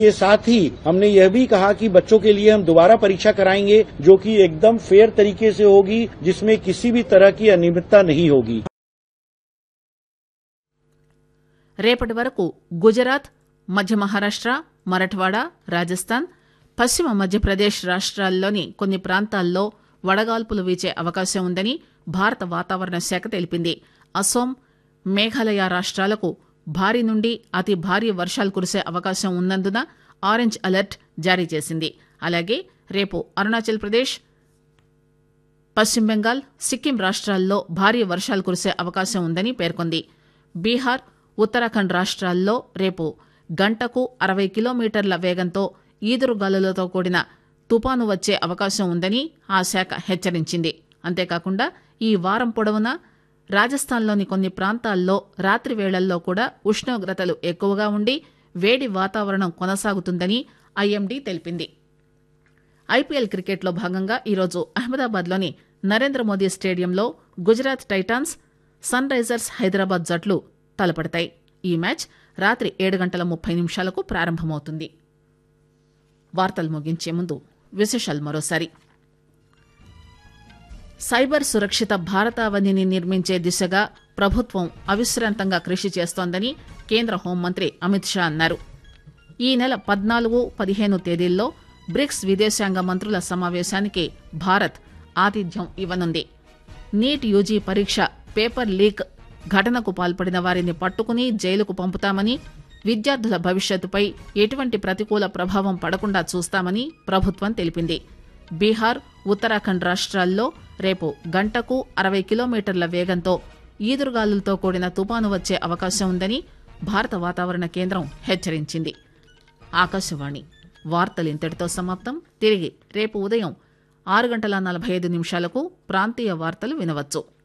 के साथ ही हमने यह भी कहा कि बच्चों के लिए हम दोबारा परीक्षा कराएंगे जो कि एकदम फेयर तरीके से होगी जिसमें किसी भी तरह की अनियमितता नहीं होगी రేపటి వరకు గుజరాత్ మధ్య మహారాష్ట మరఠ్వాడ రాజస్థాన్ పశ్చిమ మధ్యప్రదేశ్ రాష్ట్రాల్లోని కొన్ని ప్రాంతాల్లో వడగాల్పులు వీచే అవకాశం ఉందని భారత వాతావరణ శాఖ తెలిపింది అసోం మేఘాలయ రాష్ట్రాలకు భారీ నుండి అతి భారీ వర్షాలు కురిసే అవకాశం ఉన్నందున ఆరెంజ్ అలర్ట్ జారీ చేసింది అలాగే రేపు అరుణాచల్ ప్రదేశ్ పశ్చిమ బెంగాల్ సిక్కిం రాష్ట్రాల్లో భారీ వర్షాలు కురిసే అవకాశం ఉందని పేర్కొంది బీహార్ ఉత్తరాఖండ్ రాష్ట్రాల్లో రేపు గంటకు అరవై కిలోమీటర్ల వేగంతో ఈదురుగాలులతో కూడిన తుపాను వచ్చే అవకాశం ఉందని ఆ శాఖ హెచ్చరించింది అంతేకాకుండా ఈ వారం పొడవునా రాజస్థాన్లోని కొన్ని ప్రాంతాల్లో రాత్రి వేళల్లో కూడా ఉష్ణోగ్రతలు ఎక్కువగా ఉండి వేడి వాతావరణం కొనసాగుతుందని ఐఎండీ తెలిపింది ఐపీఎల్ క్రికెట్లో భాగంగా ఈరోజు అహ్మదాబాద్లోని నరేంద్ర మోదీ స్టేడియంలో Gujarat Titans Sunrisers Hyderabad జట్లు తలపడతాయి ఈ మ్యాచ్ రాత్రి ఏడు గంటల ముప్పై నిమిషాలకు ప్రారంభమవుతుంది వార్తలు ముగించే ముందు విశేషాలు మరోసారి సైబర్ సురక్షిత భారతావనిని నిర్మించే దిశగా ప్రభుత్వం అవిశ్రాంతంగా కృషి చేస్తోందని కేంద్ర హోంమంత్రి అమిత్ షా అన్నారు ఈ నెల పద్నాలుగు పదిహేను తేదీల్లో బ్రిక్స్ విదేశాంగ మంత్రుల సమావేశానికి భారత్ ఆతిథ్యం ఇవ్వనుంది నీట్ యూజీ పరీక్ష పేపర్ లీక్ ఘటనకు పాల్పడిన వారిని పట్టుకుని జైలుకు పంపుతామని విద్యార్థుల భవిష్యత్తుపై ఎటువంటి ప్రతికూల ప్రభావం పడకుండా చూస్తామని ప్రభుత్వం తెలిపింది బీహార్ ఉత్తరాఖండ్ రాష్ట్రాల్లో రేపు గంటకు అరవై కిలోమీటర్ల వేగంతో ఈదురుగాలులతో కూడిన తుపాను వచ్చే అవకాశం ఉందని భారత వాతావరణ కేంద్రం హెచ్చరించింది ఆకాశవాణి వార్తలు ఇంతటితో సమాప్తం తిరిగి రేపు ఉదయం ఆరు గంటల నలభై ఐదు నిమిషాలకు ప్రాంతీయ వార్తలు వినవచ్చు